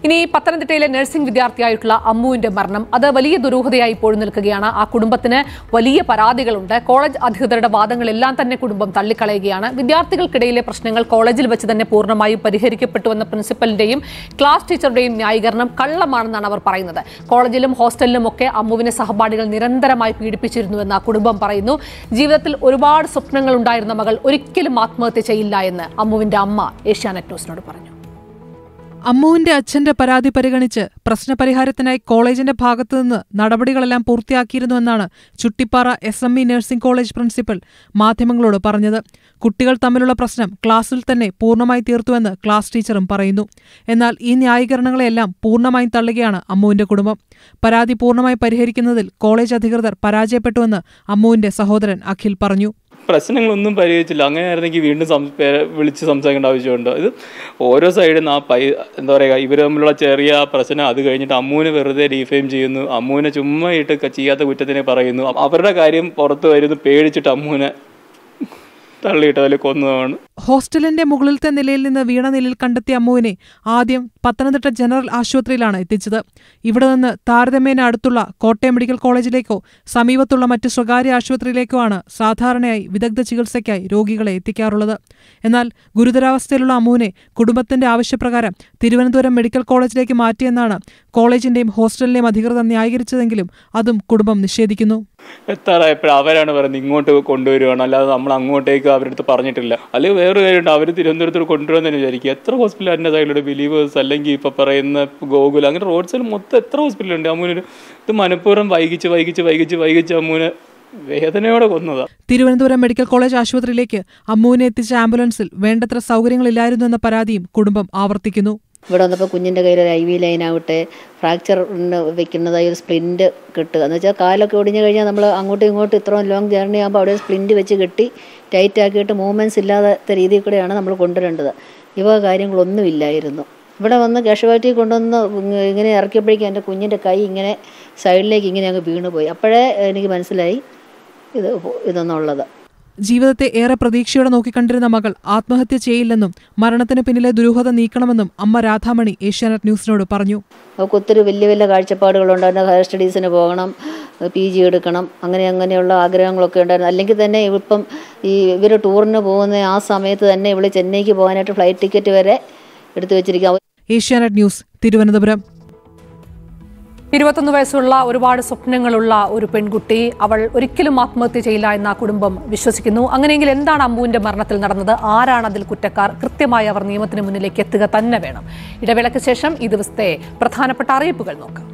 ഇനി പത്തനംതിട്ടയിലെ നഴ്സിംഗ് വിദ്യാർത്ഥിയായിട്ടുള്ള അമ്മുവിന്റെ മരണം അത് വലിയ ദുരൂഹതയായി ഇപ്പോഴും നിൽക്കുകയാണ് ആ കുടുംബത്തിന് വലിയ പരാതികളുണ്ട് കോളേജ് അധികൃതരുടെ വാദങ്ങളെല്ലാം തന്നെ കുടുംബം തള്ളിക്കളയുകയാണ് വിദ്യാർത്ഥികൾക്കിടയിലെ പ്രശ്നങ്ങൾ കോളേജിൽ വെച്ച് തന്നെ പൂർണ്ണമായും പരിഹരിക്കപ്പെട്ടുവെന്ന പ്രിൻസിപ്പലിന്റെയും ക്ലാസ് ടീച്ചറുടെയും ന്യായീകരണം കള്ളമാണെന്നാണ് അവർ പറയുന്നത് കോളേജിലും ഹോസ്റ്റലിലും ഒക്കെ അമ്മുവിനെ സഹപാഠികൾ നിരന്തരമായി പീഡിപ്പിച്ചിരുന്നുവെന്ന് ആ കുടുംബം പറയുന്നു ജീവിതത്തിൽ ഒരുപാട് സ്വപ്നങ്ങൾ ഉണ്ടായിരുന്ന മകൾ ഒരിക്കലും ആത്മഹത്യ ചെയ്യില്ല എന്ന് അമ്മുവിന്റെ അമ്മ ഏഷ്യാനെറ്റ് ന്യൂസിനോട് പറഞ്ഞു അമ്മുവിന്റെ അച്ഛന്റെ പരാതി പരിഗണിച്ച് പ്രശ്നപരിഹാരത്തിനായി കോളേജിന്റെ ഭാഗത്തുനിന്ന് നടപടികളെല്ലാം പൂർത്തിയാക്കിയിരുന്നുവെന്നാണ് Chuttippara S M E nursing college principal മാധ്യമങ്ങളോട് പറഞ്ഞത് കുട്ടികൾ തമ്മിലുള്ള പ്രശ്നം ക്ലാസ്സിൽ തന്നെ പൂർണ്ണമായി തീർത്തുവെന്ന് ക്ലാസ് ടീച്ചറും പറയുന്നു എന്നാൽ ഈ ന്യായീകരണങ്ങളെല്ലാം പൂർണ്ണമായും തള്ളുകയാണ് അമ്മുവിന്റെ കുടുംബം പരാതി പൂർണ്ണമായി പരിഹരിക്കുന്നതിൽ കോളേജ് അധികൃതർ പരാജയപ്പെട്ടുവെന്ന് അമ്മുവിന്റെ സഹോദരൻ അഖിൽ പറഞ്ഞു പ്രശ്നങ്ങളൊന്നും പരിഹരിച്ചില്ല അങ്ങനെയായിരുന്നെങ്കിൽ വീണ്ടും സം പേ- വിളിച്ച് സംസാരിക്കേണ്ട ആവശ്യമുണ്ടോ ഇത് ഓരോ സൈഡിൽ നിന്ന് ആ പൈ എന്താ പറയുക ഇവർ തമ്മിലുള്ള ചെറിയ പ്രശ്നം അത് കഴിഞ്ഞിട്ട് അമ്മൂനെ വെറുതെ ഡീഫെയിം ചെയ്യുന്നു അമ്മൂനെ ചുമ്മാ ഇട്ട് ക- ചെയ്യാത്ത കുറ്റത്തിനെ പറയുന്നു അവരുടെ കാര്യം പുറത്ത് വരുന്നു പേടിച്ചിട്ട് അമ്മൂനെ തള്ളിയിട്ട് അതിൽ കൊന്നതാണ് ഹോസ്റ്റലിന്റെ മുകളിലത്തെ നിലയിൽ നിന്ന് വീണ നിലയിൽ കണ്ടെത്തിയ അമ്മുവിനെ ആദ്യം പത്തനംതിട്ട ജനറൽ ആശുപത്രിയിലാണ് എത്തിച്ചത് ഇവിടെ നിന്ന് താരതമ്യേന അടുത്തുള്ള കോട്ടയം മെഡിക്കൽ കോളേജിലേക്കോ സമീപത്തുള്ള മറ്റ് സ്വകാര്യ ആശുപത്രിയിലേക്കോ ആണ് സാധാരണയായി വിദഗ്ധ ചികിത്സയ്ക്കായി രോഗികളെ എത്തിക്കാറുള്ളത് എന്നാൽ ഗുരുതരാവസ്ഥയിലുള്ള അമ്മുവിനെ കുടുംബത്തിന്റെ ആവശ്യപ്രകാരം തിരുവനന്തപുരം മെഡിക്കൽ കോളേജിലേക്ക് മാറ്റിയെന്നാണ് കോളേജിന്റെയും ഹോസ്റ്റലിന്റെയും അധികൃതർ ന്യായീകരിച്ചതെങ്കിലും അതും കുടുംബം നിഷേധിക്കുന്നു എത്താറായപ്പോഴും അവരാണ് പറയുന്നത് ഇങ്ങോട്ട് കൊണ്ടുവരുവാണ് അല്ലാതെ നമ്മൾ അങ്ങോട്ടേക്ക് അവരുടെ അടുത്ത് പറഞ്ഞിട്ടില്ല അല്ലെങ്കിൽ വേറൊരു കാര്യമുണ്ട് അവർ തിരുവനന്തപുരത്ത് കൊണ്ടുവരുമെന്ന് തന്നെ വിചാരിക്കും എത്ര ഹോസ്പിറ്റൽ അതിൻ്റെ സൈഡിലൂടെ ബിലീവേഴ്സ് അല്ലെങ്കിൽ ഇപ്പോൾ പറയുന്ന ഗോകുൽ അങ്ങനെ റോഡ് സൈഡിൽ മൊത്തം എത്ര ഹോസ്പിറ്റലുണ്ട് അമ്മൂനൊരു ഇത് മനഃപൂർവ്വം വൈകിച്ച് വൈകിച്ച് വൈകിച്ച് വൈകിച്ച് അമ്മൂനെ വേദനയോടെ കൊന്നതാ തിരുവനന്തപുരം മെഡിക്കൽ കോളേജ് ആശുപത്രിയിലേക്ക് അമ്മുവിനെ എത്തിച്ച ആംബുലൻസിൽ വേണ്ടത്ര സൗകര്യങ്ങളില്ലായിരുന്നു എന്ന പരാതിയും കുടുംബം ആവർത്തിക്കുന്നു ഇവിടെ വന്നപ്പോൾ കുഞ്ഞിൻ്റെ കയ്യിൽ ഒരു ഐ വി ലൈനാവട്ടെ ഫ്രാക്ചർ വെക്കുന്നതായി ഒരു സ്പ്ലിൻറ്റ് കിട്ടുക എന്ന് വെച്ചാൽ കാലൊക്കെ ഒടിഞ്ഞു കഴിഞ്ഞാൽ നമ്മൾ അങ്ങോട്ടും ഇങ്ങോട്ടും ഇത്രയും ലോങ് ജേർണി ആകുമ്പോൾ അവിടെ സ്പ്ലിൻറ്റ് വെച്ച് കെട്ടി ടൈറ്റ് ആക്കിയിട്ട് മൂവ്മെൻറ്റ്സ് ഇല്ലാത്ത രീതിയിൽ കൂടെയാണ് നമ്മൾ കൊണ്ടുവരേണ്ടത് ഇവ കാര്യങ്ങളൊന്നും ഇല്ലായിരുന്നു ഇവിടെ വന്ന് കാഷ്വാലിറ്റി കൊണ്ടുവന്ന് ഇങ്ങനെ ഇറക്കിയപ്പോഴേക്കും എൻ്റെ കുഞ്ഞിൻ്റെ കൈ ഇങ്ങനെ സൈഡിലേക്ക് ഇങ്ങനെ അങ്ങ് വീണുപോയി അപ്പോഴേ എനിക്ക് മനസ്സിലായി ഇത് ഇതെന്നുള്ളത് ജീവിതത്തെ ഏറെ പ്രതീക്ഷയോടെ നോക്കിക്കണ്ടിരുന്ന മകൾ ആത്മഹത്യ ചെയ്യില്ലെന്നും മരണത്തിന് പിന്നിലെ ദുരൂഹത നീക്കണമെന്നും അമ്മ രാധാമണി ഏഷ്യാനെറ്റ് ന്യൂസിനോട് പറഞ്ഞു അവൾക്ക് ഒത്തിരി വലിയ വലിയ കാഴ്ചപ്പാടുകളുണ്ട് അതിൻ്റെ ഹയർ സ്റ്റഡീസിന് പോകണം പി ജി എടുക്കണം അങ്ങനെ അങ്ങനെയുള്ള ആഗ്രഹങ്ങളൊക്കെ ഉണ്ടായിരുന്നു അല്ലെങ്കിൽ തന്നെ ഇപ്പം ഈ ഇവർ ടൂറിന് പോകുന്ന ആ സമയത്ത് തന്നെ ഇവള് ചെന്നൈക്ക് പോകാനായിട്ട് ഫ്ലൈറ്റ് ടിക്കറ്റ് വരെ എടുത്തു വെച്ചിരിക്കുക ഏഷ്യാനെറ്റ് ന്യൂസ് തിരുവനന്തപുരം ഇരുപത്തൊന്ന് വയസ്സുള്ള ഒരുപാട് സ്വപ്നങ്ങളുള്ള ഒരു പെൺകുട്ടി അവൾ ഒരിക്കലും ആത്മഹത്യ ചെയ്യില്ല എന്ന ആ കുടുംബം വിശ്വസിക്കുന്നു അങ്ങനെയെങ്കിൽ എന്താണ് അമ്പുവിന്റെ മരണത്തിൽ നടന്നത് ആരാണ് അതിൽ കുറ്റക്കാർ കൃത്യമായി അവർ നിയമത്തിന് മുന്നിലേക്ക് എത്തുക തന്നെ വേണം ഇടവേളയ്ക്ക് ശേഷം ഈ ദിവസത്തെ പ്രധാനപ്പെട്ട അറിയിപ്പുകൾ നോക്കാം